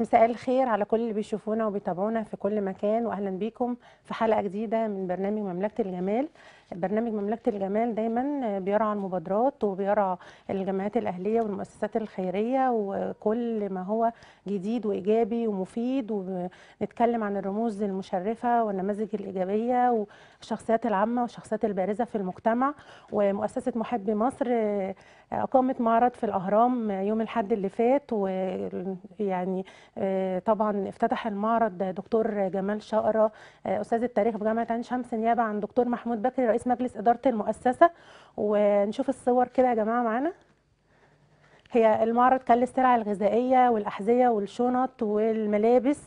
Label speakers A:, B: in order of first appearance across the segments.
A: مساء الخير على كل اللي بيشوفونا وبيتابعونا في كل مكان واهلا بيكم في حلقه جديده من برنامج مملكه الجمال برنامج مملكه الجمال دايما بيرعى المبادرات وبيرعى الجمعيات الاهليه والمؤسسات الخيريه وكل ما هو جديد وايجابي ومفيد ونتكلم عن الرموز المشرفه والنماذج الايجابيه والشخصيات العامه والشخصيات البارزه في المجتمع ومؤسسه محبي مصر اقامت معرض في الاهرام يوم الاحد اللي فات ويعني طبعا افتتح المعرض دكتور جمال شقره استاذ التاريخ بجامعه عين شمس نيابه عن دكتور محمود بكري رئيس مجلس اداره المؤسسه ونشوف الصور كده يا جماعه معانا هي المعرض كان للسلع الغذائيه والاحذيه والشنط والملابس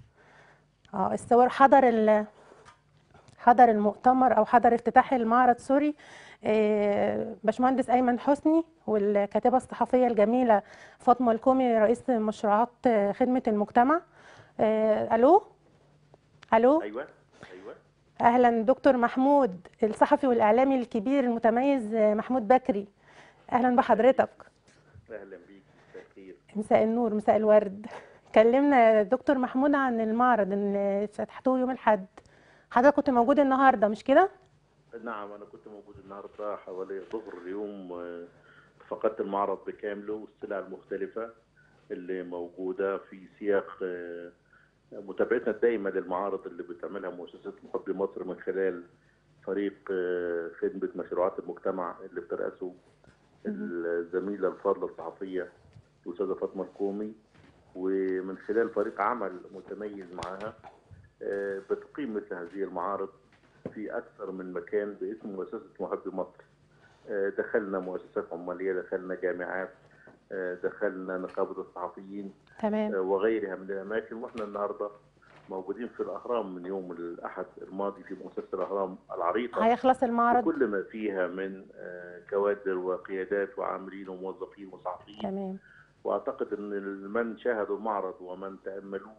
A: اه الصور حضر حضر المؤتمر او حضر افتتاح المعرض سوري باشمهندس ايمن حسني والكاتبه الصحفيه الجميله فاطمه الكومي رئيس مشروعات خدمه المجتمع الو الو
B: ايوه ايوه
A: اهلا دكتور محمود الصحفي والاعلامي الكبير المتميز محمود بكري اهلا بحضرتك
B: اهلا بيك مساء الخير
A: مساء النور مساء الورد كلمنا دكتور محمود عن المعرض اللي فتحتوه يوم الاحد حضرتك كنت موجود النهارده مش كده
B: نعم انا كنت موجود النهارده حوالي ظهر اليوم فقدت المعرض بكامله والسلع المختلفه اللي موجوده في سياق متابعتنا الدائمه للمعارض اللي بتعملها مؤسسه محبي مصر من خلال فريق خدمه مشروعات المجتمع اللي بترأسه الزميله الفاضله الصحفيه الاستاذه فاطمه الكومي ومن خلال فريق عمل متميز معها بتقيم مثل هذه المعارض في اكثر من مكان باسم مؤسسه محبي مصر دخلنا مؤسسات عماليه دخلنا جامعات دخلنا نقابه الصحفيين
A: تمام
B: وغيرها من الاماكن واحنا النهارده موجودين في الاهرام من يوم الاحد الماضي في مؤسسه الاهرام العريقه
A: هيخلص المعرض
B: كل ما فيها من كوادر وقيادات وعاملين وموظفين وصحفيين
A: تمام
B: واعتقد ان من شاهدوا المعرض ومن تاملوه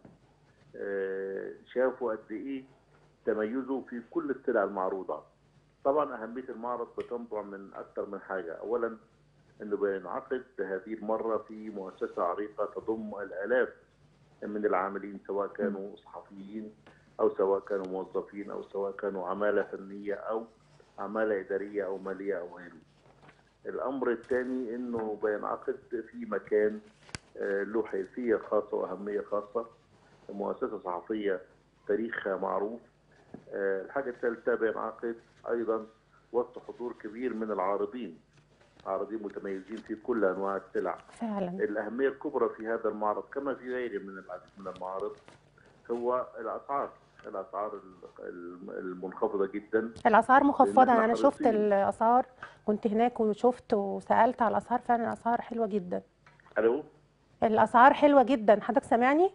B: شافوا قد ايه تميزه في كل السلع المعروضه. طبعا اهميه المعرض بتنبع من اكثر من حاجه، اولا انه بينعقد هذه المره في مؤسسه عريقه تضم الالاف من العاملين سواء كانوا صحفيين او سواء كانوا موظفين او سواء كانوا عماله فنيه او عماله اداريه او ماليه او غيره. الامر الثاني انه بينعقد في مكان له حيثيه خاصه واهميه خاصه مؤسسه صحفيه تاريخها معروف الحاجة الثالثة بينعقد أيضا وسط حضور كبير من العارضين عارضين متميزين في كل أنواع السلع
A: فعلا
B: الأهمية الكبرى في هذا المعرض كما في غيره من العديد من المعارض هو الأسعار الأسعار المنخفضة جدا
A: الأسعار مخفضة أنا شفت الأسعار كنت هناك وشفت وسألت على الأسعار فعلا الأسعار حلوة جدا
B: ألو
A: الأسعار حلوة جدا حضرتك سامعني؟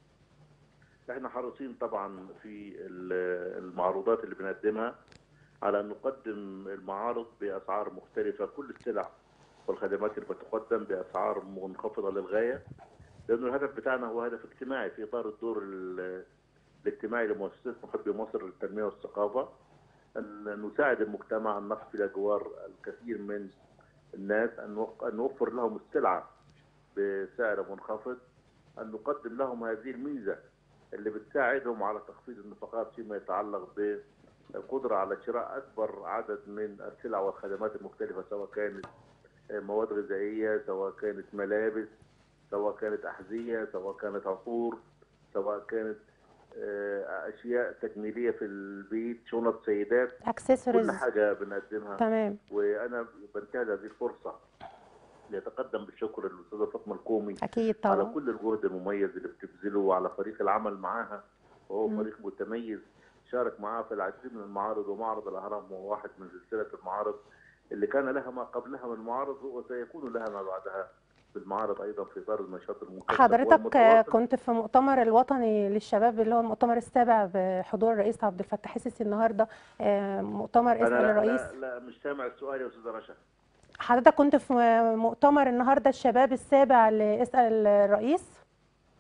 B: احنا حريصين طبعا في المعروضات اللي بنقدمها على ان نقدم المعارض باسعار مختلفه كل السلع والخدمات اللي بتقدم باسعار منخفضه للغايه لانه الهدف بتاعنا هو هدف اجتماعي في اطار الدور الاجتماعي لمؤسسه محبي مصر للتنميه والثقافه ان نساعد المجتمع ان نقف الى جوار الكثير من الناس ان نوفر لهم السلعه بسعر منخفض ان نقدم لهم هذه الميزه اللي بتساعدهم على تخفيض النفقات فيما يتعلق بالقدرة على شراء أكبر عدد من السلع والخدمات المختلفة سواء كانت مواد غذائية سواء كانت ملابس سواء كانت أحذية سواء كانت عطور سواء كانت أشياء تجميلية في البيت شنط سيدات
A: اكسسوارز
B: كل حاجة بنقدمها
A: تمام
B: وأنا بنتهز هذه الفرصة يتقدم بالشكر للاستاذه فاطمه الكومي
A: اكيد
B: على
A: طبعا
B: كل الجهد المميز اللي بتبذله وعلى فريق العمل معاها وهو
A: مم.
B: فريق متميز شارك معاها في العديد من المعارض ومعرض الاهرام هو واحد من سلسله المعارض اللي كان لها ما قبلها من معارض وسيكون لها ما بعدها في المعارض ايضا في اطار النشاط المكثف
A: حضرتك
B: والمتواصل.
A: كنت في مؤتمر الوطني للشباب اللي هو المؤتمر السابع بحضور الرئيس عبد الفتاح السيسي النهارده آه، مؤتمر
B: انا
A: اسال
B: لا,
A: الرئيس
B: لا, لا مش سامع السؤال يا استاذه رشا
A: حضرتك كنت في مؤتمر النهارده الشباب السابع لاسال الرئيس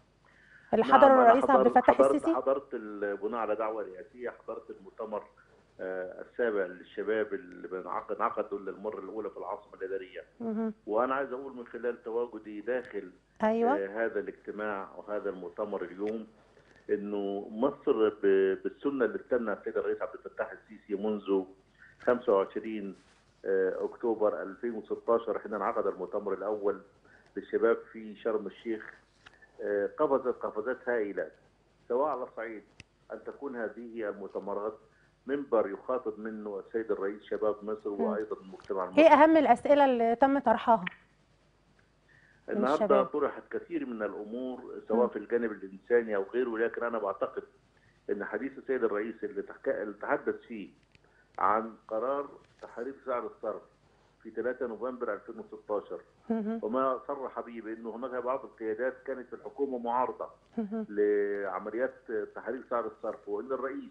A: اللي
B: نعم،
A: حضره
B: أنا
A: الرئيس عبد
B: حضرت-
A: الفتاح
B: حضرت
A: السيسي
B: حضرت ال- بناء على دعوه رئاسيه حضرت المؤتمر آه، السابع للشباب اللي بنعقد انعقدوا للمره الاولى في العاصمه الاداريه
A: مهم.
B: وانا عايز اقول من خلال تواجدي داخل
A: ايوه
B: آه، هذا الاجتماع وهذا المؤتمر اليوم انه مصر ب- بالسنه اللي استنى السيد الرئيس عبد الفتاح السيسي منذ 25 آه، اكتوبر 2016 حين انعقد المؤتمر الاول للشباب في شرم الشيخ آه، قفزت قفزات هائله سواء على صعيد ان تكون هذه المؤتمرات منبر يخاطب منه السيد الرئيس شباب مصر وايضا المجتمع المصري
A: ايه اهم الاسئله اللي تم طرحها
B: النهارده
A: الشباب.
B: طرحت كثير من الامور سواء في الجانب الانساني او غيره لكن انا بعتقد ان حديث السيد الرئيس اللي تحك- اللي تحدث فيه عن قرار تحرير سعر الصرف في 3 نوفمبر 2016
A: مهم.
B: وما صرح به بانه هناك بعض القيادات كانت في الحكومه معارضه
A: مهم.
B: لعمليات تحرير سعر الصرف وان الرئيس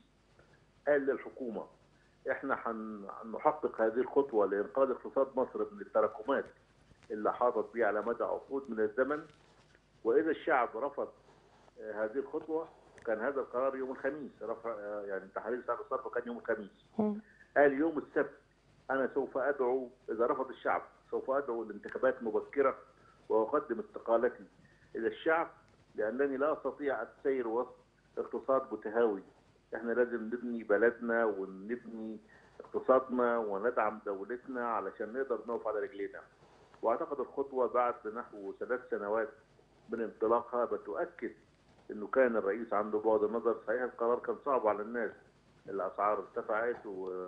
B: قال للحكومه احنا هن- هنحقق هذه الخطوه لانقاذ اقتصاد مصر من التراكمات اللي حاطت بها على مدى عقود من الزمن واذا الشعب رفض آه، هذه الخطوه كان هذا القرار يوم الخميس رفع آه، يعني تحرير سعر الصرف كان يوم الخميس
A: مهم.
B: قال يوم السبت انا سوف ادعو اذا رفض الشعب سوف ادعو لانتخابات مبكره واقدم استقالتي الى الشعب لانني لا استطيع السير وسط اقتصاد متهاوي احنا لازم نبني بلدنا ونبني اقتصادنا وندعم دولتنا علشان نقدر نقف على رجلينا واعتقد الخطوه بعد نحو ثلاث سنوات من انطلاقها بتؤكد انه كان الرئيس عنده بعد النظر صحيح القرار كان صعب على الناس الاسعار ارتفعت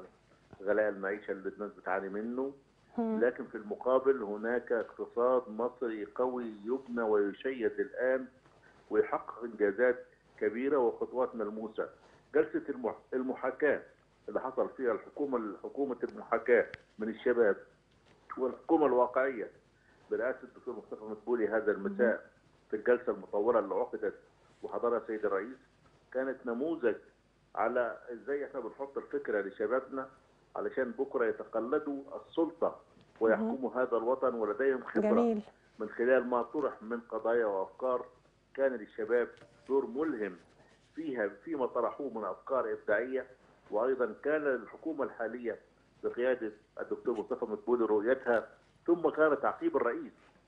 B: وغلاء المعيشه اللي الناس بتعاني منه
A: مهم.
B: لكن في المقابل هناك اقتصاد مصري قوي يبنى ويشيد الان ويحقق انجازات كبيره وخطوات ملموسه. جلسه المح- المحاكاه اللي حصل فيها الحكومه حكومه المحاكاه من الشباب والحكومه الواقعيه برئاسه الدكتور مصطفى مدبولي هذا المساء في الجلسه المطوله اللي عقدت وحضرها السيد الرئيس كانت نموذج على ازاي احنا بنحط الفكره لشبابنا علشان بكره يتقلدوا السلطه ويحكموا هذا الوطن ولديهم خبره
A: جميل
B: من خلال ما طرح من قضايا وافكار كان للشباب دور ملهم فيها فيما طرحوه من افكار ابداعيه وايضا كان للحكومه الحاليه بقياده الدكتور مصطفى مدبولي رؤيتها ثم كان تعقيب الرئيس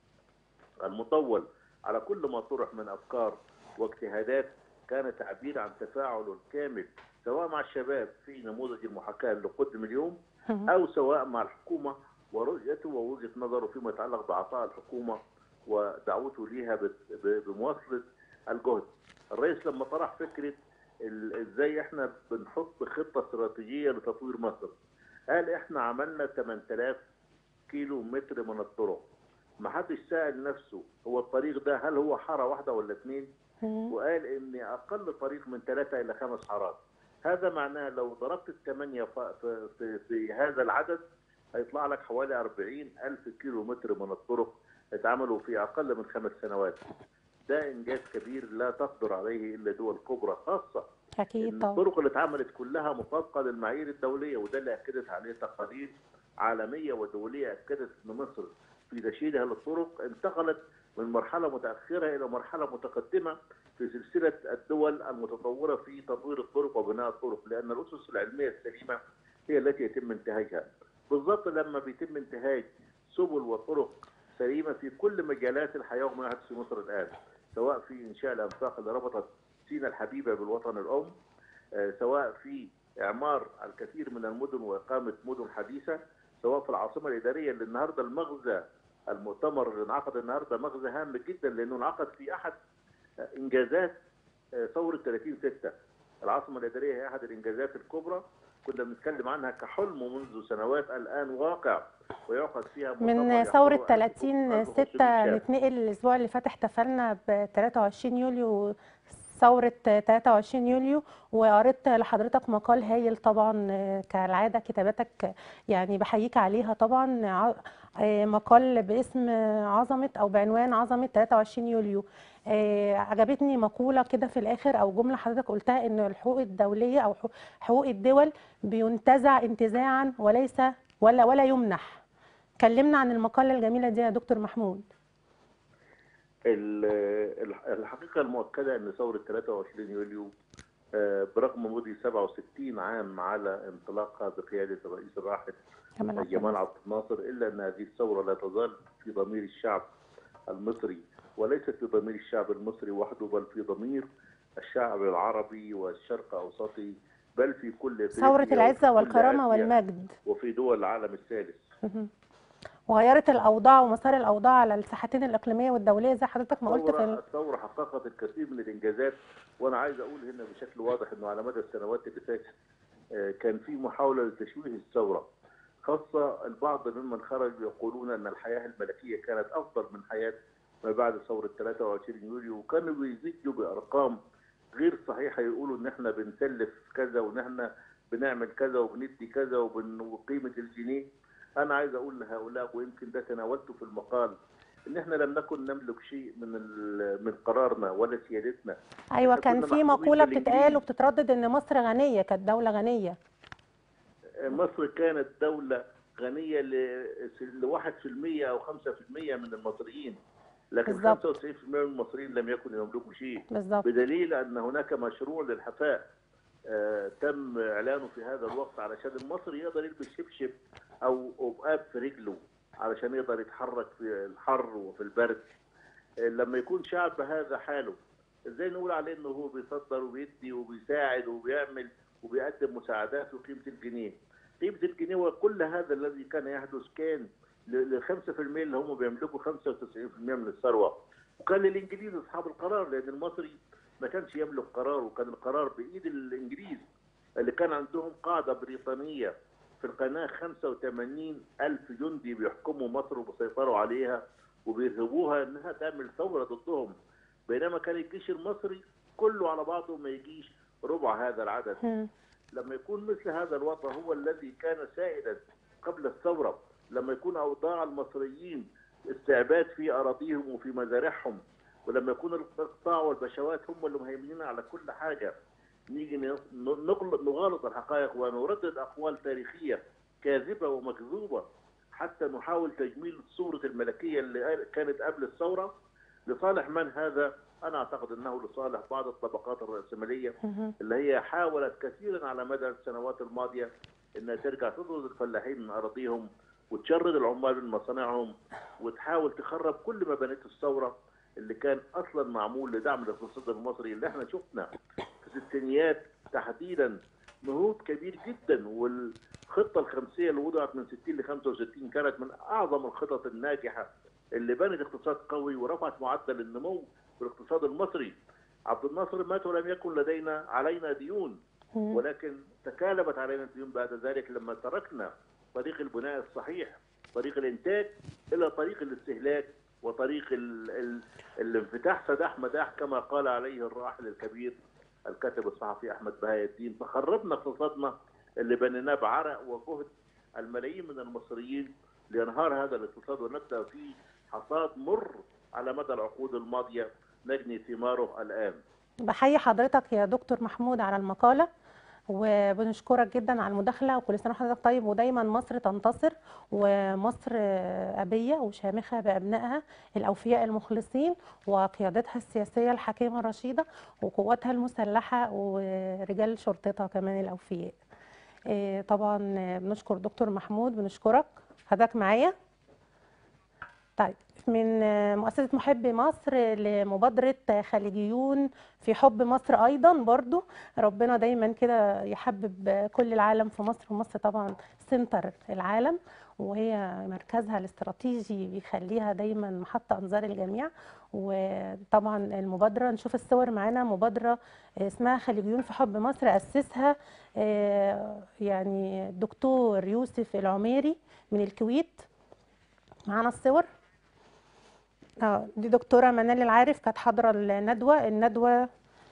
B: المطول على كل ما طرح من افكار واجتهادات كان تعبير عن تفاعله الكامل سواء مع الشباب في نموذج المحاكاه اللي قدم اليوم
A: مهم.
B: او سواء مع الحكومه ورؤيته ووجهه نظره فيما يتعلق بعطاء الحكومه ودعوته ليها بت- ب- بمواصله الجهد. الرئيس لما طرح فكره ال- ازاي احنا بنحط خطه استراتيجيه لتطوير مصر. قال احنا عملنا 8000 كيلو متر من الطرق. ما حدش سأل نفسه هو الطريق ده هل هو حاره واحده ولا اثنين؟
A: مهم.
B: وقال ان اقل طريق من ثلاثه الى خمس حارات هذا معناه لو ضربت الثمانيه ف- في, في, في هذا العدد هيطلع لك حوالي 40 الف كيلو متر من الطرق اتعملوا في اقل من خمس سنوات ده انجاز كبير لا تقدر عليه الا دول كبرى خاصه
A: اكيد طبعا
B: الطرق اللي اتعملت كلها مطابقه للمعايير الدوليه وده اللي اكدت عليه تقارير عالميه ودوليه اكدت ان مصر في تشييدها للطرق انتقلت من مرحله متاخره الى مرحله متقدمه في سلسله الدول المتطوره في تطوير الطرق وبناء الطرق لان الاسس العلميه السليمه هي التي يتم انتهاجها. بالضبط لما بيتم انتهاج سبل وطرق سليمه في كل مجالات الحياه وما يحدث في مصر الان سواء في انشاء الانفاق اللي ربطت سينا الحبيبه بالوطن الام آه، سواء في اعمار الكثير من المدن واقامه مدن حديثه سواء في العاصمه الاداريه اللي النهارده المغزى المؤتمر اللي انعقد النهارده مغزى هام جدا لانه انعقد في احد آه، انجازات آه، ثوره 30 6 العاصمه الاداريه هي احد الانجازات الكبرى كنا بنتكلم عنها كحلم منذ سنوات الان واقع ويعقد فيها مؤتمر
A: من
B: يحضره
A: ثورة
B: 1500
A: 30 6
B: شاب.
A: نتنقل الأسبوع اللي فات احتفلنا ب 23 يوليو ثورة 23 يوليو وقريت لحضرتك مقال هايل طبعا آه، كالعادة كتاباتك يعني بحييك عليها طبعا ع- آه، مقال باسم عظمة أو بعنوان عظمة 23 يوليو آه، عجبتني مقولة كده في الآخر أو جملة حضرتك قلتها إن الحقوق الدولية أو حقوق- حقوق الدول بينتزع انتزاعا وليس ولا ولا يمنح كلمنا عن المقالة الجميلة دي يا دكتور محمود
B: ال- ال- الحقيقه المؤكده ان ثوره 23 يوليو آه، برغم مضي 67 عام على انطلاقها بقياده الرئيس الراحل
A: جمال عبد
B: جمال عبد الناصر الا ان هذه الثوره لا تزال في ضمير الشعب المصري وليست في ضمير الشعب المصري وحده بل في ضمير الشعب العربي والشرق الاوسطي بل في كل
A: ثورة
B: أفريقيا
A: العزة
B: وفي كل
A: والكرامة
B: آسيا
A: والمجد
B: وفي دول العالم الثالث
A: مهم. وغيرت الأوضاع ومسار الأوضاع على الساحتين الإقليمية والدولية زي حضرتك ما قلت في
B: الثورة
A: ال...
B: الثورة حققت الكثير من الإنجازات وأنا عايز أقول هنا بشكل واضح إنه على مدى السنوات اللي فاتت آه، كان في محاولة لتشويه الثورة خاصة البعض ممن خرج يقولون أن الحياة الملكية كانت أفضل من حياة ما بعد ثورة 23 يوليو وكانوا بيزيدوا بأرقام غير صحيحة يقولوا إن إحنا بنسلف كذا وإن إحنا بنعمل كذا وبندي كذا وبن- وقيمة الجنيه أنا عايز أقول لهؤلاء ويمكن ده تناولته في المقال ان احنا لم نكن نملك شيء من ال- من قرارنا ولا سيادتنا
A: أيوة
B: إحنا
A: كان
B: كنا
A: في
B: محكومين
A: مقولة
B: بالإنجليز.
A: بتتقال وبتتردد إن مصر غنية كانت دولة غنية
B: مصر كانت دولة غنية ل 1% أو 5% من المصريين لكن
A: بالظبط.
B: 95% من المصريين لم يكونوا يملكوا شيء
A: بالظبط
B: بدليل أن هناك مشروع للحفاء آه، تم إعلانه في هذا الوقت علشان المصري يقدر يلبس شبشب أو أبقاب في رجله علشان يقدر يتحرك في الحر وفي البرد آه، لما يكون شعب هذا حاله ازاي نقول عليه انه هو بيصدر وبيدي وبيساعد وبيعمل وبيقدم مساعدات وقيمه الجنيه قيمه الجنيه وكل هذا الذي كان يحدث كان لل 5% اللي هم بيملكوا 95% من الثروه وكان للانجليز اصحاب القرار لان المصري ما كانش يملك قرار وكان القرار بايد الانجليز اللي كان عندهم قاعده بريطانيه في القناه 85 الف جندي بيحكموا مصر وبيسيطروا عليها وبيرهبوها انها تعمل ثوره ضدهم بينما كان الجيش المصري كله على بعضه ما يجيش ربع هذا العدد
A: مم.
B: لما يكون مثل هذا الوضع هو الذي كان سائدا قبل الثورة لما يكون أوضاع المصريين استعباد في أراضيهم وفي مزارعهم ولما يكون الإقطاع والبشوات هم اللي مهيمنين على كل حاجة نيجي ن- نغلط نغالط الحقائق ونردد أقوال تاريخية كاذبة ومكذوبة حتى نحاول تجميل صورة الملكية اللي كانت قبل الثورة لصالح من هذا؟ أنا أعتقد أنه لصالح بعض الطبقات الرأسمالية
A: مهم.
B: اللي هي حاولت كثيرا على مدى السنوات الماضيه انها ترجع تطرد الفلاحين من اراضيهم وتشرد العمال من مصانعهم وتحاول تخرب كل ما بنته الثوره اللي كان اصلا معمول لدعم الاقتصاد المصري اللي احنا شفنا في الستينيات تحديدا نهوض كبير جدا والخطه الخمسيه اللي وضعت من 60 ل 65 كانت من اعظم الخطط الناجحه اللي بنت اقتصاد قوي ورفعت معدل النمو في الاقتصاد المصري عبد الناصر مات ولم يكن لدينا علينا ديون
A: مم.
B: ولكن تكالبت علينا الديون بعد ذلك لما تركنا طريق البناء الصحيح طريق الانتاج الى طريق الاستهلاك وطريق ال ال الانفتاح سداح مداح كما قال عليه الراحل الكبير الكاتب الصحفي احمد بهاء الدين فخربنا اقتصادنا اللي بنيناه بعرق وجهد الملايين من المصريين لانهار هذا الاقتصاد ونبدا في حصاد مر على مدى العقود الماضيه نجني ثماره الان
A: بحيي حضرتك يا دكتور محمود على المقالة وبنشكرك جدا على المداخلة وكل سنة وحضرتك طيب ودايما مصر تنتصر ومصر أبية وشامخة بأبنائها الأوفياء المخلصين وقيادتها السياسية الحكيمة الرشيدة وقواتها المسلحة ورجال شرطتها كمان الأوفياء إيه، طبعا بنشكر دكتور محمود بنشكرك حضرتك معايا طيب من مؤسسة محب مصر لمبادرة خليجيون في حب مصر أيضا برضو ربنا دايما كده يحبب كل العالم في مصر ومصر طبعا سنتر العالم وهي مركزها الاستراتيجي بيخليها دايما محط أنظار الجميع وطبعا المبادرة نشوف الصور معانا مبادرة اسمها خليجيون في حب مصر أسسها آه، يعني الدكتور يوسف العميري من الكويت معانا الصور اه دي دكتورة منال العارف كانت حاضرة الندوة الندوة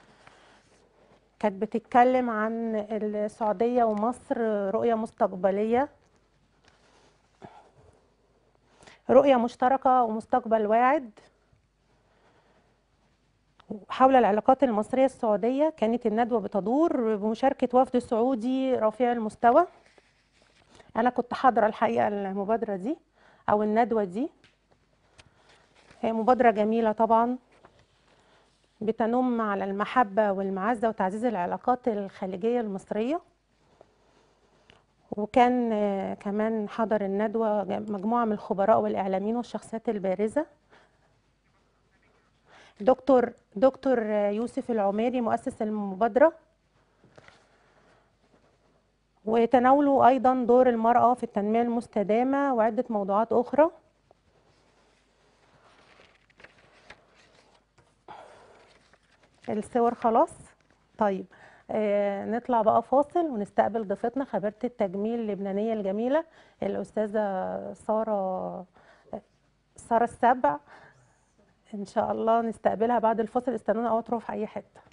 A: كانت بتتكلم عن السعودية ومصر رؤية مستقبلية رؤية مشتركة ومستقبل واعد حول العلاقات المصرية السعودية كانت الندوة بتدور بمشاركة وفد سعودي رفيع المستوى أنا كنت حاضرة الحقيقة المبادرة دي أو الندوة دي هي مبادرة جميلة طبعا بتنم على المحبة والمعزة وتعزيز العلاقات الخليجية المصرية وكان آه، كمان حضر الندوة ج- مجموعة من الخبراء والإعلاميين والشخصيات البارزة دكتور دكتور آه، يوسف العميري مؤسس المبادرة وتناولوا أيضا دور المرأة في التنمية المستدامة وعدة موضوعات أخرى الصور خلاص طيب آه نطلع بقى فاصل ونستقبل ضيفتنا خبيرة التجميل اللبنانية الجميلة الأستاذة سارة سارة السبع إن شاء الله نستقبلها بعد الفاصل استنونا أو تروحوا في أي حتة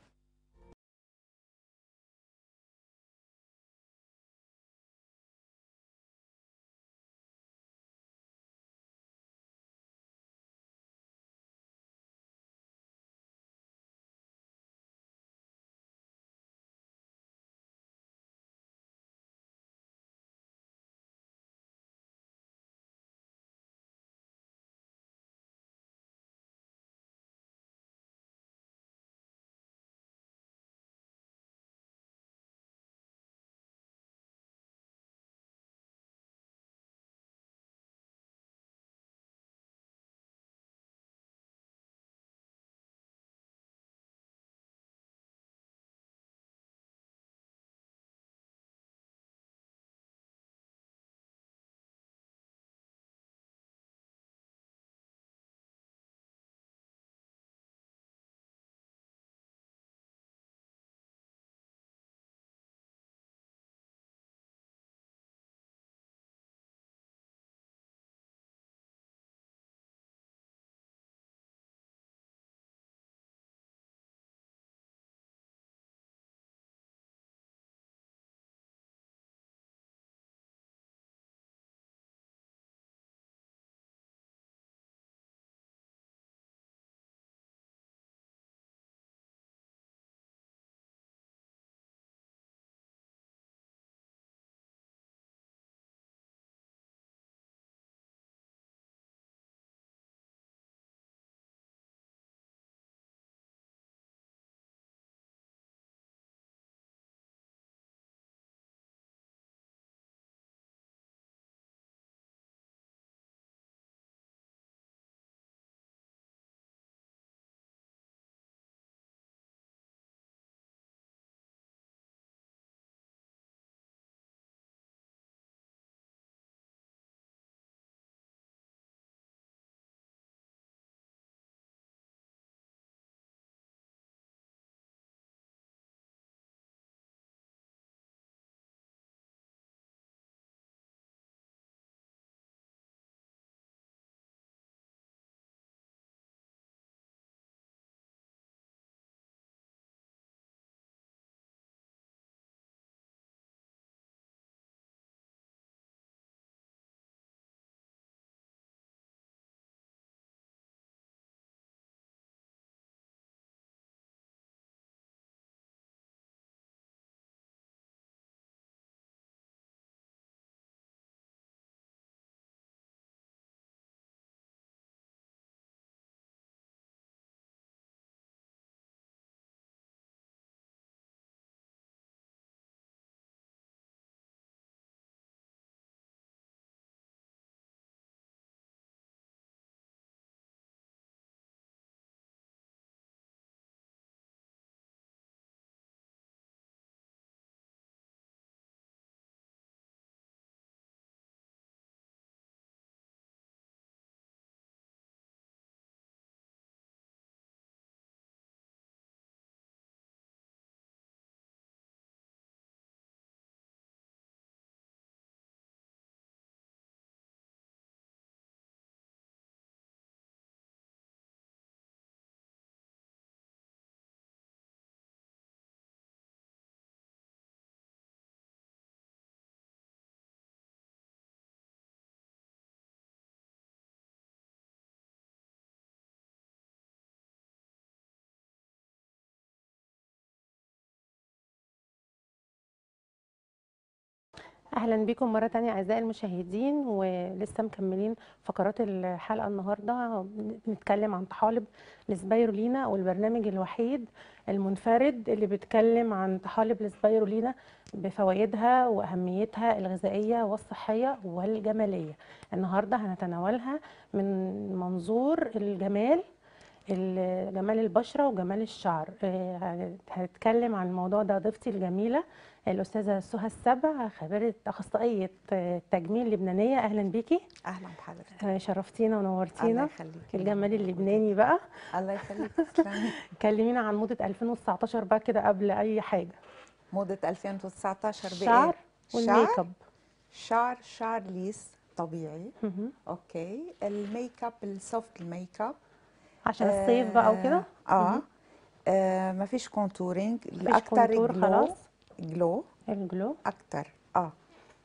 A: اهلا بكم مره تانية اعزائي المشاهدين ولسه مكملين فقرات الحلقه النهارده بنتكلم عن طحالب السبايرولينا والبرنامج الوحيد المنفرد اللي بيتكلم عن طحالب السبايرولينا بفوائدها واهميتها الغذائيه والصحيه والجماليه النهارده هنتناولها من منظور الجمال ال- جمال البشره وجمال الشعر آه، هنتكلم عن الموضوع ده ضيفتي الجميله الاستاذه سهى السبع خبيره اخصائيه آه، تجميل لبنانيه اهلا بيكي
C: اهلا بحضرتك
A: آه، شرفتينا
C: الله
A: ونورتينا
C: يخليك
A: الجمال اللبناني بقى
C: الله يخليك تسلمي
A: كلمينا عن موضه 2019 بقى كده قبل اي حاجه
C: موضة 2019 بايه؟
A: الشعر والميك
C: شعر
A: اب
C: شعر شعر ليس طبيعي
A: مهم.
C: اوكي الميك اب السوفت الميك اب
A: عشان الصيف بقى وكده
C: اه
A: مهم.
C: آه ما فيش كونتورينج
A: مفيش
C: الاكتر
A: كونتور
C: جلو
A: خلاص
C: جلو
A: الجلو
C: اكتر اه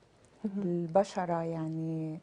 C: البشره يعني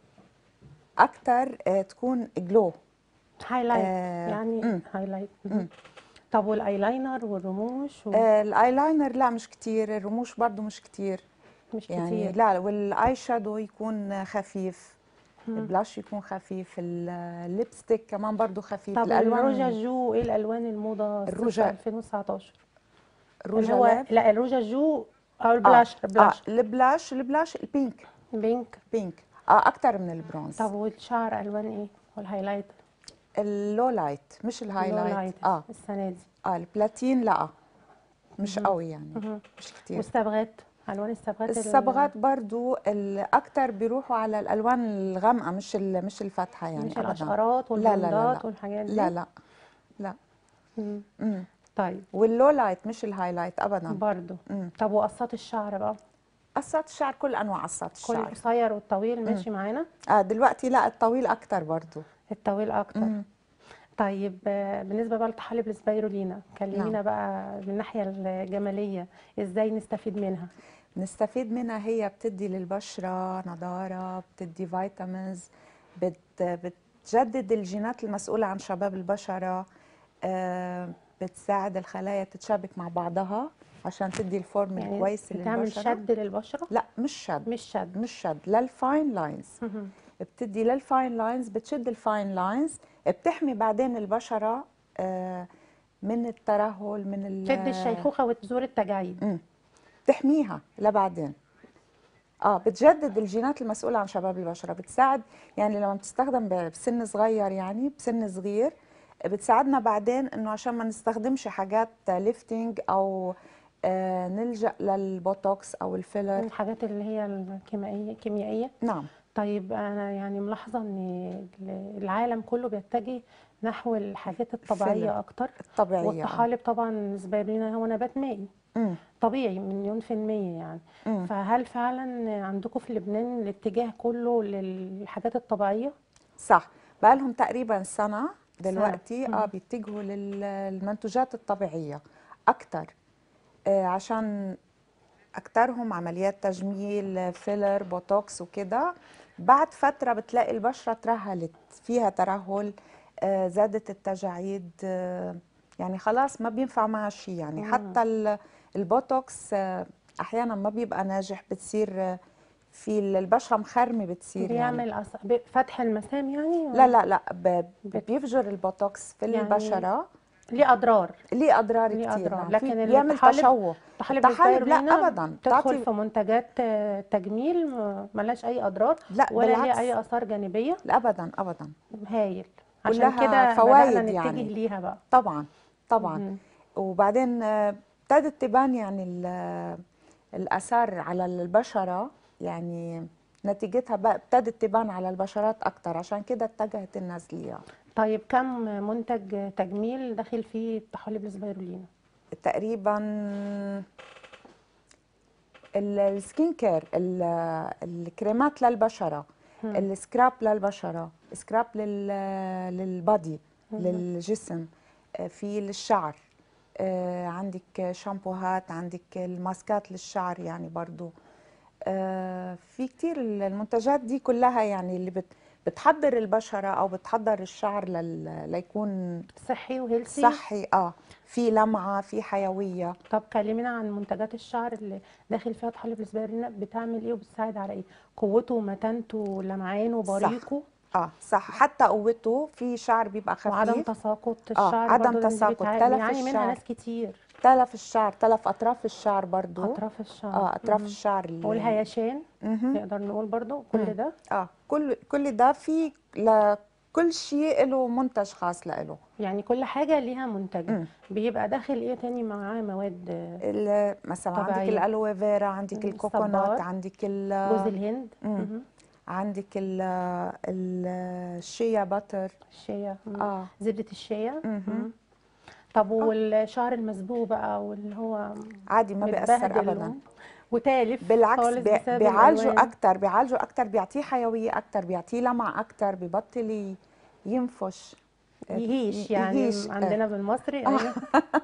C: اكتر آه تكون جلو
A: هايلايت
C: آه،
A: يعني
C: مم.
A: هايلايت
C: مم.
A: طب والايلاينر والرموش و...
C: آه الايلاينر لا مش كتير الرموش برضو مش كتير
A: مش
C: يعني
A: كتير
C: لا والاي شادو يكون خفيف
A: مم.
C: البلاش يكون خفيف الليبستيك كمان برضو خفيف
A: طب الروجا جو ايه الالوان الموضه
C: الروجا-
A: 2019
C: الروج
A: اللي هو
C: لاب.
A: لا الروجا جو او
C: آه.
A: البلاش
C: اه
A: البلاش
C: البلاش البلاش البينك
A: بينك
C: بينك اه اكتر من البرونز
A: طب والشعر الوان ايه والهايلايت
C: اللو لايت مش الهايلايت اه
A: السنه دي
C: اه البلاتين لا مش
A: مهم.
C: قوي يعني
A: مهم.
C: مش كتير
A: والصبغات الوان الصبغات ال-
C: الصبغات برضو الاكتر بيروحوا على الالوان الغامقه مش ال- مش الفاتحه يعني
A: مش
C: أبداً.
A: الاشقرات
C: لا، لا، لا،
A: والبندات
C: لا.
A: والحاجات دي
C: لا لا لا
A: مم.
C: امم
A: طيب
C: واللو لايت مش الهايلايت ابدا
A: برضو
C: امم
A: طب وقصات الشعر بقى
C: قصات الشعر كل انواع قصات
A: كل
C: الشعر
A: القصير والطويل ماشي معانا
C: اه دلوقتي لا الطويل اكتر برضو
A: الطويل اكتر
C: مم.
A: طيب آه، بالنسبه بقى لطحالب السبايرولينا كلمينا
C: نعم.
A: بقى من الناحيه الجماليه ازاي نستفيد منها
C: نستفيد منها هي بتدي للبشرة نضارة بتدي فيتامينز بت بتجدد الجينات المسؤولة عن شباب البشرة آه، بتساعد الخلايا تتشابك مع بعضها عشان تدي الفورم
A: يعني
C: الكويس
A: بتعمل
C: للبشرة
A: شد للبشره
C: لا مش شد
A: مش شد
C: مش شد للفاين لاينز
A: مهم.
C: بتدي للفاين لاينز بتشد الفاين لاينز بتحمي بعدين البشرة آه، من الترهل من ال-
A: تشد الشيخوخه وتزور التجاعيد
C: مم. تحميها لبعدين اه بتجدد الجينات المسؤولة عن شباب البشرة بتساعد يعني لما بتستخدم ب- بسن صغير يعني بسن صغير بتساعدنا بعدين انه عشان ما نستخدمش حاجات ليفتنج او آه نلجأ للبوتوكس او الفيلر
A: الحاجات اللي هي الكيميائيه الكيميائيه
C: نعم
A: طيب انا يعني ملاحظه ان العالم كله بيتجه نحو الحاجات الطبيعيه
C: فيلر.
A: اكتر
C: الطبيعية آه.
A: والطحالب طبعا بالنسبه لنا هو نبات مائي
C: مم.
A: طبيعي مليون في المية يعني
C: مم.
A: فهل فعلا عندكم في لبنان الاتجاه كله للحاجات الطبيعية؟
C: صح بقالهم تقريبا سنة دلوقتي
A: مم.
C: اه بيتجهوا للمنتوجات الطبيعية أكتر آه عشان أكترهم عمليات تجميل فيلر بوتوكس وكده بعد فترة بتلاقي البشرة ترهلت فيها ترهل آه زادت التجاعيد آه يعني خلاص ما بينفع معها شيء يعني
A: مم.
C: حتى ال- البوتوكس آه أحيانا ما بيبقى ناجح بتصير آه، في البشرة مخرمة بتصير يعني
A: بيعمل أص... ب- فتح المسام يعني
C: لا لا لا ب-
A: بت-
C: بيفجر البوتوكس في
A: يعني
C: البشرة
A: ليه أضرار
C: ليه أضرار
A: ليه
C: كتير
A: أضرار.
C: نعم.
A: لكن
C: في بيعمل
A: الطحالب-
C: تشوه
A: طحالب
C: الطحالب لا
A: السبايرولينا
C: أبدا
A: تدخل
C: بتعطي
A: في منتجات آه، تجميل م- ملهاش أي أضرار
C: لا
A: ولا ليها
C: بالعكس
A: أي آثار جانبية
C: لا أبدا أبدا
A: هايل عشان
C: كلها
A: كده
C: فوايد
A: بدأنا نتجه
C: يعني.
A: ليها بقى
C: طبعا طبعا
A: مم.
C: وبعدين آه، ابتدت تبان يعني ال- الآثار على البشرة يعني نتيجتها بقى ابتدت تبان على البشرات أكتر عشان كده اتجهت الناس ليها
A: طيب كم منتج تجميل داخل فيه طحالب السبايرولينا؟
C: تقريبا ال- السكين كير ال- الكريمات للبشره
A: مم.
C: السكراب للبشره سكراب لل للبادي
A: مم.
C: للجسم آه، في للشعر آه، عندك شامبوهات عندك الماسكات للشعر يعني برضو آه، في كتير المنتجات دي كلها يعني اللي بت بتحضر البشره او بتحضر الشعر لل... ليكون
A: صحي وهيلثي
C: صحي اه في لمعه في حيويه
A: طب كلمينا عن منتجات الشعر اللي داخل فيها طحالب الاسبرينا بتعمل ايه وبتساعد على ايه قوته ومتانته ولمعانه وبريقه
C: اه صح حتى قوته في شعر بيبقى
A: وعدم
C: خفيف
A: تساقط
C: آه،
A: الشعر
C: عدم
A: برضو لأن دي
C: تساقط،
A: بتع-
C: تلف
A: بيعاني منها
C: الشعر.
A: ناس كتير
C: تلف الشعر تلف اطراف الشعر برضو
A: اطراف الشعر
C: اه اطراف
A: مهم.
C: الشعر اللي-
A: والهيشان
C: مهم.
A: نقدر نقول برضو كل ده
C: اه كل كل ده في لكل شيء له منتج خاص له
A: يعني كل حاجة ليها منتج
C: مم.
A: بيبقى داخل ايه تاني معاه مواد آه،
C: ال- مثلا عندك
A: طبيعية.
C: الالوي فيرا عندك
A: مم،
C: الكوكونات
A: الصبار.
C: عندك
A: جوز
C: ال
A: الهند
C: مم.
A: مهم.
C: عندك ال ال- الشيا باتر
A: الشيا مم.
C: اه
A: زبدة الشيا
C: مهم.
A: مم. طب والشعر المسبوق بقى واللي هو
C: عادي ما بيأثر
A: متبهدل
C: ابدا
A: و- وتالف
C: بالعكس
A: خالص
C: بي-
A: بسبب
C: بيعالجوا
A: الألوان.
C: اكتر بيعالجوا اكتر بيعطيه حيويه اكتر بيعطيه لمع اكتر ببطل ي- ينفش
A: يهيش يعني
C: يهيش.
A: عندنا بالمصري
C: آه.
A: أيوة.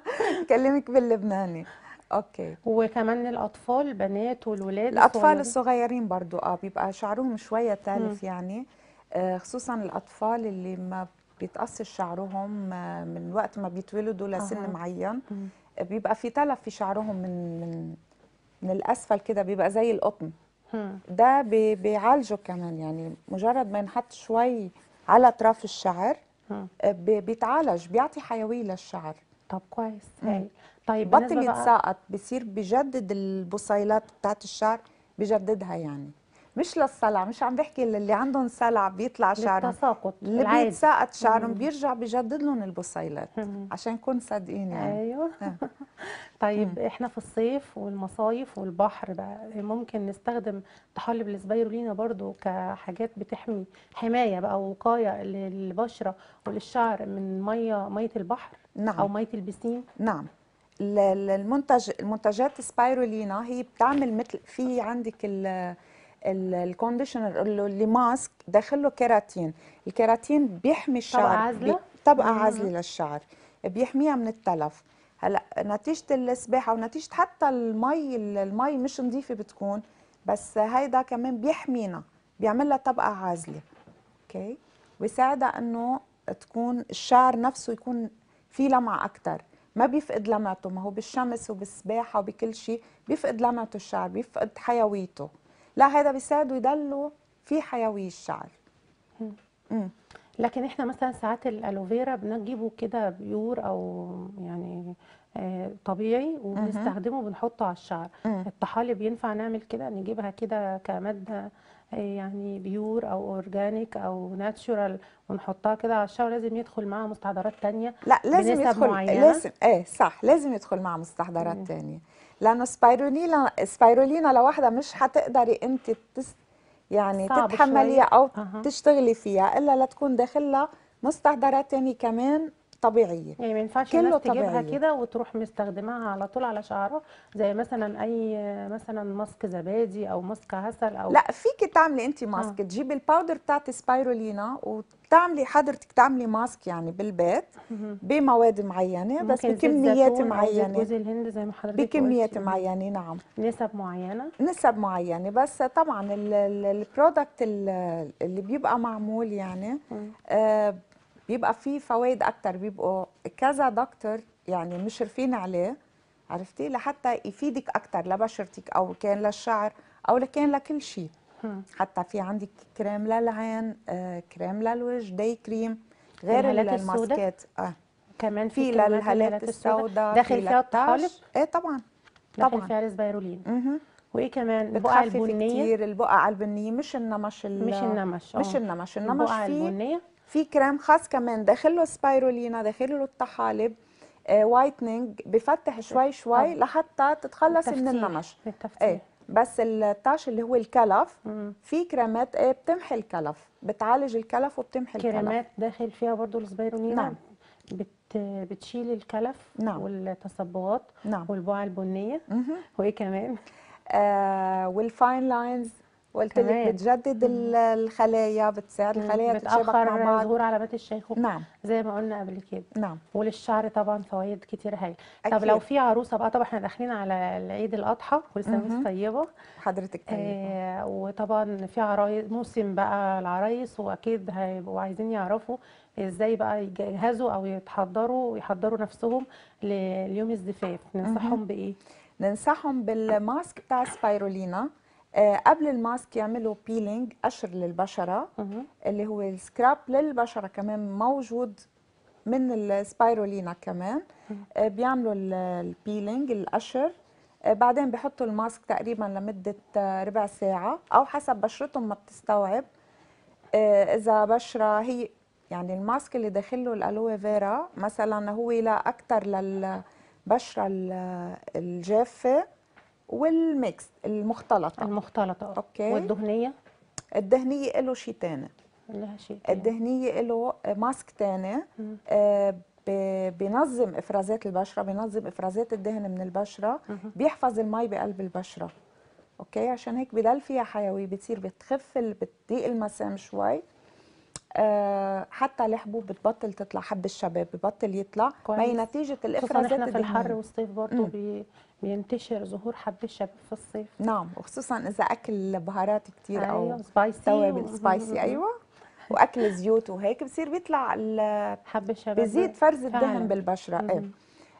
C: كلمك باللبناني اوكي
A: وكمان الأطفال البنات والولاد
C: الاطفال
A: الصغيرين.
C: الصغيرين برضو اه بيبقى شعرهم شويه تالف يعني آه خصوصا الاطفال اللي ما بيتقصش شعرهم آه من وقت ما بيتولدوا لسن
A: أها.
C: معين
A: مم.
C: آه بيبقى في تلف في شعرهم من من من الاسفل كده بيبقى زي القطن
A: مم.
C: ده بي- بيعالجه كمان يعني مجرد ما ينحط شوي على اطراف الشعر
A: مم.
C: آه، بي- بيتعالج بيعطي حيويه للشعر
A: طب كويس
C: مم.
A: هاي طيب
C: بطل
A: بالنسبة بقى
C: يتساقط بصير بجدد البصيلات بتاعت الشعر بجددها يعني مش للصلع مش عم بحكي اللي عندهم صلع بيطلع شعرهم
A: للتساقط
C: اللي
A: العادي
C: بيتساقط شعرهم
A: مم.
C: بيرجع بيجدد لهم البصيلات
A: مم.
C: عشان نكون صادقين يعني
A: ايوه
C: آه.
A: طيب احنا في الصيف والمصايف والبحر بقى ممكن نستخدم طحالب الاسبيرولينا برضو كحاجات بتحمي حمايه بقى وقايه للبشره وللشعر من ميه ميه البحر او
C: نعم
A: ميه البسين
C: نعم ال- ال- المنتج المنتجات سبايرولينا هي بتعمل مثل في عندك ال الكونديشنر اللي ماسك داخله كيراتين الكيراتين بيحمي الشعر
A: عازلة؟
C: بي- طبقه
A: مم.
C: عازله للشعر بيحميها من التلف هلا نتيجه السباحه ونتيجه حتى المي المي مش نظيفه بتكون بس هيدا كمان بيحمينا بيعمل لها طبقه عازله اوكي ويساعدها انه تكون الشعر نفسه يكون في لمعه اكثر ما بيفقد لمعته ما هو بالشمس وبالسباحه وبكل شيء بيفقد لمعته الشعر بيفقد حيويته لا هذا بيساعده يضله في حيويه الشعر
A: مم.
C: امم
A: لكن احنا مثلا ساعات الالوفيرا بنجيبه كده بيور او يعني آه، طبيعي وبنستخدمه بنحطه على الشعر
C: مم.
A: الطحالب ينفع نعمل كده نجيبها كده كمادة آه، يعني بيور او اورجانيك او ناتشورال ونحطها كده على الشعر لازم يدخل معاها مستحضرات تانية
C: لا لازم
A: بنسب
C: يدخل
A: معينة؟
C: لازم ايه صح لازم يدخل مع مستحضرات تانية لانه سبايرولينا سبايرولينا لوحدها مش حتقدري انت تس يعني
A: صعب
C: تتحمليها
A: شوية.
C: او
A: أها.
C: تشتغلي فيها الا لتكون داخلها مستحضرات تانية كمان طبيعيه
A: يعني ما ينفعش
C: كله
A: الناس تجيبها
C: طبيعية.
A: كده وتروح مستخدماها على طول على شعرها زي مثلا اي آه، مثلا ماسك زبادي او ماسك عسل او
C: لا فيكي تعملي انت ماسك تجيبي الباودر بتاعت سبايرولينا وتعملي حضرتك تعملي ماسك يعني بالبيت
A: مهم.
C: بمواد معينه بس
A: ممكن زيت
C: بكميات
A: زيتون أو زيت
C: معينه
A: جوز الهند زي ما حضرتك
C: بكميات
A: قلتي.
C: معينه نعم
A: نسب معينة
C: نسب معينة بس طبعا البرودكت اللي بيبقى معمول يعني
A: مم.
C: آه، بيبقى فيه فوائد أكتر بيبقوا كذا دكتور يعني مشرفين عليه عرفتي لحتى يفيدك أكتر لبشرتك أو كان للشعر أو كان لكل شيء
A: مم.
C: حتى في عندك كريم للعين آه، كريم للوجه داي كريم غير
A: الهالات السوداء؟
C: الماسكات اه
A: كمان
C: في
A: كريمات
C: للهالات
A: السوداء.
C: السوداء
A: داخل
C: في
A: فيها
C: للتاش.
A: الطحالب
C: ايه طبعا
A: داخل
C: طبعا
A: فيها الاسبيرولين
C: مهم.
A: وايه كمان البقع
C: بتخفف
A: البنية
C: كتير البقع البنية مش النمش ال-
A: مش النمش
C: مش
A: آه.
C: النمش النمش
A: البقع
C: في
A: البنية
C: في كريم خاص كمان داخله سبايرولينا داخله الطحالب آه وايتنينج بفتح شوي شوي
A: طب.
C: لحتى تتخلصي من
A: التفتيح.
C: النمش
A: التفتيح
C: ايه بس التاش اللي هو الكلف
A: مم.
C: في كريمات ايه بتمحي الكلف بتعالج الكلف وبتمحي الكلف
A: كريمات داخل فيها برضو الاسبيرولين
C: نعم.
A: بت بتشيل الكلف
C: نعم.
A: والتصبغات
C: نعم
A: والبقع البنية
C: مهم.
A: وايه كمان
C: آه والفاين لاينز قلت لك
A: كمان.
C: بتجدد ال- الخلايا بتساعد الخلايا تتشابك مع
A: بتاخر
C: بعض
A: ظهور علامات الشيخوخه
C: نعم
A: زي ما قلنا قبل كده
C: نعم
A: وللشعر طبعا فوائد كتير هايله طب
C: أكيد.
A: لو في عروسه بقى طبعا احنا داخلين على العيد الاضحى كل سنه
C: مهم.
A: وانت طيبه
C: حضرتك طيبة
A: آه وطبعا في عرايس موسم بقى العرايس واكيد هيبقوا عايزين يعرفوا ازاي بقى يجهزوا او يتحضروا ويحضروا نفسهم ل- ليوم الزفاف ننصحهم بايه
C: ننصحهم بالماسك بتاع سبايرولينا آه قبل الماسك يعملوا بيلينج قشر للبشرة
A: مهم.
C: اللي هو السكراب للبشرة كمان موجود من السبايرولينا كمان آه بيعملوا ال- البيلينج القشر آه بعدين بحطوا الماسك تقريبا لمدة آه ربع ساعة أو حسب بشرتهم ما بتستوعب آه إذا بشرة هي يعني الماسك اللي داخله الألوي فيرا مثلا هو لا أكتر للبشرة ال- الجافة والميكس المختلطة
A: المختلطه
C: أوكي.
A: والدهنيه
C: الدهنية له شيء تاني
A: لها شيء تاني.
C: الدهنية له ماسك تاني آه، ب- بينظم افرازات البشره بينظم افرازات الدهن من البشره بيحفظ المي بقلب البشره اوكي عشان هيك بضل فيها حيويه بتصير بتخف ال- بتضيق المسام شوي آه، حتى الحبوب بتبطل تطلع حب الشباب ببطل يطلع ما هي
A: كويس.
C: نتيجه
A: خصوصا
C: الافرازات
A: احنا في الحر
C: الدهنيه
A: والصيف برضه بي بينتشر ظهور حب الشباب في الصيف
C: نعم وخصوصا اذا اكل بهارات كتير او
A: ايوه سبايسي
C: توابل
A: و-
C: سبايسي ايوه واكل زيوت وهيك بصير بيطلع ال-
A: حب الشباب
C: بيزيد فرز الدهن
A: فعلاً.
C: بالبشره ايه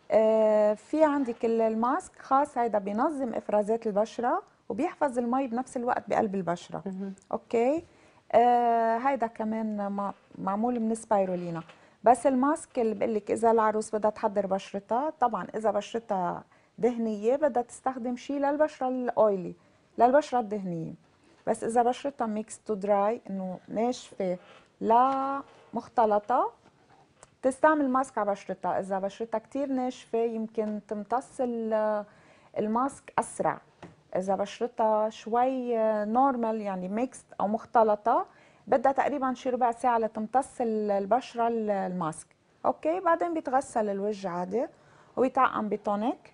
C: آه في عندك ال- الماسك خاص هيدا بينظم افرازات البشره وبيحفظ المي بنفس الوقت بقلب البشره اوكي آه هيدا كمان مع- معمول من سبايرولينا بس الماسك اللي بقول لك اذا العروس بدها تحضر بشرتها طبعا اذا بشرتها دهنيه بدها تستخدم شيء للبشره الاويلي للبشره الدهنيه بس اذا بشرتها ميكس تو دراي انه ناشفه لا مختلطه تستعمل ماسك على بشرتها اذا بشرتها كتير ناشفه يمكن تمتص ال- الماسك اسرع اذا بشرتها شوي نورمال يعني ميكس او مختلطه بدها تقريبا شي ربع ساعه لتمتص ال- البشره ال- الماسك اوكي بعدين بيتغسل الوجه عادي ويتعقم بتونيك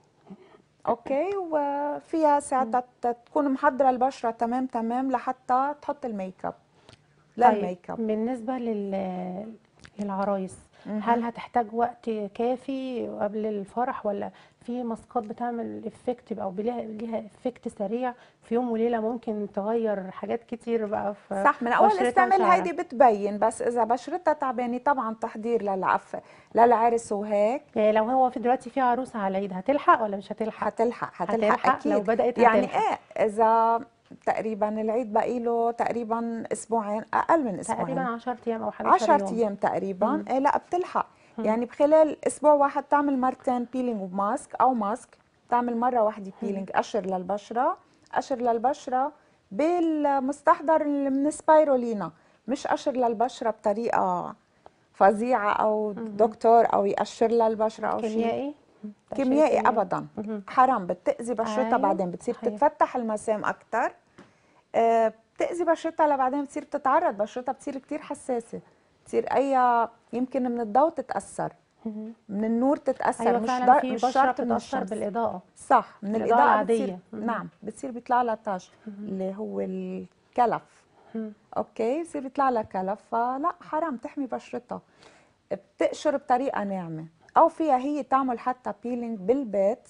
C: اوكي وفيها ساعتها ت- تكون محضره البشره تمام تمام لحتى تحط الميك اب للميك اب
A: طيب بالنسبة لل... للعرايس هل هتحتاج وقت كافي قبل الفرح ولا في ماسكات بتعمل افكت او ليها ليها افكت سريع في يوم وليلة ممكن تغير حاجات كتير بقى في
C: صح من اول
A: بشرتها
C: استعمل
A: وشعرها؟
C: هيدي بتبين بس اذا بشرتها تعبانه طبعا تحضير للعف للعرس وهيك
A: يعني لو هو في دلوقتي في عروسة على العيد هتلحق ولا مش هتلحق؟
C: هتلحق هتلحق,
A: هتلحق
C: اكيد
A: لو بدأت
C: يعني
A: هتلحق.
C: ايه اذا تقريبا العيد باقي له تقريبا اسبوعين اقل من اسبوعين
A: تقريبا 10 ايام او 11
C: 10
A: يوم
C: ايام تقريبا إيه لا بتلحق يعني بخلال اسبوع واحد تعمل مرتين بيلينج وماسك او ماسك تعمل مره واحده بيلينج قشر للبشره قشر للبشره بالمستحضر اللي من سبايرولينا مش قشر للبشره بطريقه فظيعه او دكتور او يقشر لها البشره او شيء
A: كيميائي؟ تأشير
C: كيميائي ابدا حرام بتاذي بشرتها
A: أيوة،
C: بعدين بتصير
A: صحيح.
C: تتفتح المسام اكثر آه، بتاذي بشرتها لبعدين بتصير تتعرض بشرتها بتصير كتير حساسه بتصير اي يمكن من الضوء تتاثر من النور تتاثر
A: ايوه
C: مش
A: فعلا
C: ضر-
A: في
C: مش
A: بشرة
C: شرط من
A: بتتأثر
C: الشمس
A: بالإضاءة
C: صح من
A: الإضاءة
C: الاضاءه
A: العادية.
C: بتصير
A: مم.
C: نعم بتصير بيطلع لها تاج اللي هو الكلف اوكي بصير بيطلع لها كلف فلا حرام تحمي بشرتها بتقشر بطريقه ناعمه او فيها هي تعمل حتى بيلينج بالبيت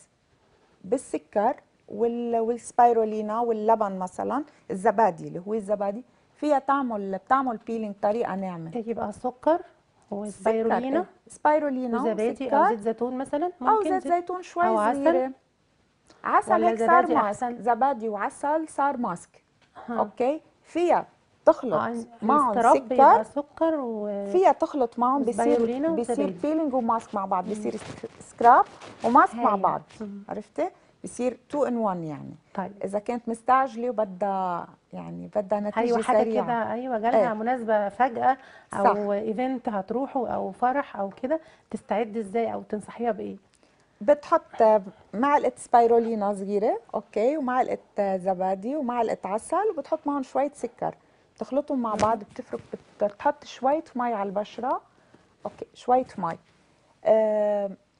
C: بالسكر وال والسبايرولينا واللبن مثلا الزبادي اللي هو الزبادي فيها تعمل بتعمل بيلينج طريقه ناعمه
A: يبقى سكر وسبايرولينا
C: سكر، سبايرولينا
A: وزبادي او
C: وسكر
A: زيت زيتون مثلا
C: او
A: ممكن
C: زيت زيتون شوي
A: أو عسل؟
C: صغيره عسل
A: ولا
C: هيك صار
A: زبادي
C: ماسك
A: أحسن؟
C: زبادي وعسل صار ماسك
A: ها.
C: اوكي فيها تخلط
A: آه،
C: معهم
A: السكراب يبقى
C: سكر
A: سكر و
C: فيها تخلط معهم
A: وسبايرولينا
C: بيصير بيصير
A: وزبادي.
C: بيلينج وماسك مع بعض بيصير سك- سكراب وماسك مع
A: هايل.
C: بعض
A: مم.
C: عرفتي بصير 2 ان 1 يعني
A: طيب
C: اذا كانت مستعجله وبدها يعني بدها نتيجه
A: ايوه حاجه
C: سريعه
A: كده ايوه جالها
C: إيه.
A: مناسبه فجاه
C: صح.
A: او ايفنت هتروحوا او فرح او كده تستعد ازاي او تنصحيها بايه
C: بتحط معلقه سبايرولينا صغيره اوكي ومعلقه زبادي ومعلقه عسل وبتحط معهم شويه سكر بتخلطهم مع بعض بتفرك بتحط شويه مي على البشره اوكي شويه مي آه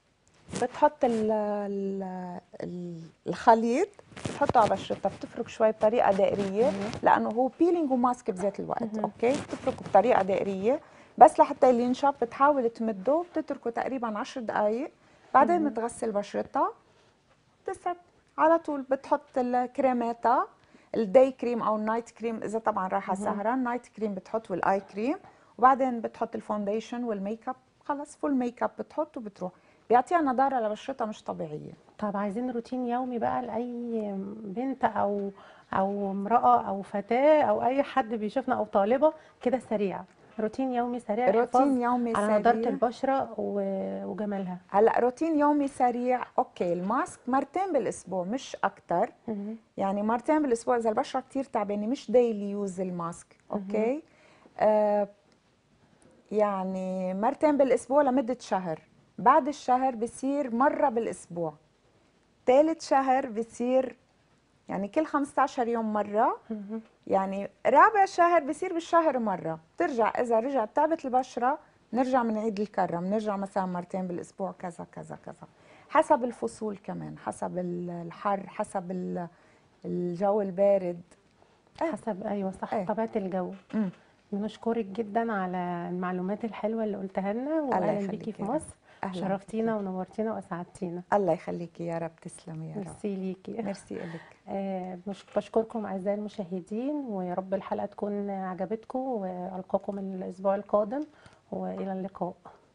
C: بتحط ال ال ال الخليط بتحطه على بشرتها بتفرك شوي بطريقه دائريه لانه هو بيلينج وماسك بذات الوقت
A: مهم.
C: اوكي بتفركه بطريقه دائريه بس لحتى ينشف بتحاول تمده بتتركه تقريبا 10 دقائق بعدين
A: مهم.
C: بتغسل بشرتها بتسرب على طول بتحط الكريماتها الداي كريم او النايت كريم اذا طبعا رايحه
A: مهم.
C: سهره النايت كريم بتحط والاي كريم وبعدين بتحط الفونديشن والميك اب خلص فول ميك اب بتحط وبتروح بيعطيها نضاره لبشرتها مش طبيعيه
A: طب عايزين روتين يومي بقى لاي بنت او او امراه او فتاه او اي حد بيشوفنا او طالبه كده سريع روتين يومي سريع
C: روتين
A: حفاظ
C: يومي
A: على نضاره
C: سريع
A: البشره و- وجمالها
C: هلا روتين يومي سريع اوكي الماسك مرتين بالاسبوع مش اكثر
A: مهم.
C: يعني مرتين بالاسبوع اذا البشره كثير تعبانه مش ديلي يوز الماسك اوكي آه يعني مرتين بالاسبوع لمده شهر بعد الشهر بصير مره بالاسبوع ثالث شهر بصير يعني كل 15 يوم مره
A: مهم.
C: يعني رابع شهر بصير بالشهر مرة بترجع إذا رجعت تعبت البشرة نرجع بنعيد الكرة بنرجع مثلا مرتين بالأسبوع كذا كذا كذا حسب الفصول كمان حسب ال- الحر حسب ال- الجو البارد إيه.
A: حسب ايوه صح
C: إيه.
A: طبيعه الجو
C: مم.
A: بنشكرك جدا على المعلومات الحلوه اللي قلتها لنا
C: الله
A: واهلا
C: يخليك
A: بيكي في
C: يا رب.
A: مصر
C: أهلا
A: شرفتينا ونورتينا واسعدتينا
C: الله يخليكي يا رب تسلمي يا رب
A: ميرسي ليكي
C: ميرسي إلك
A: آه، بش- بشكركم اعزائي المشاهدين ويا رب الحلقه تكون عجبتكم والقاكم الاسبوع القادم والى اللقاء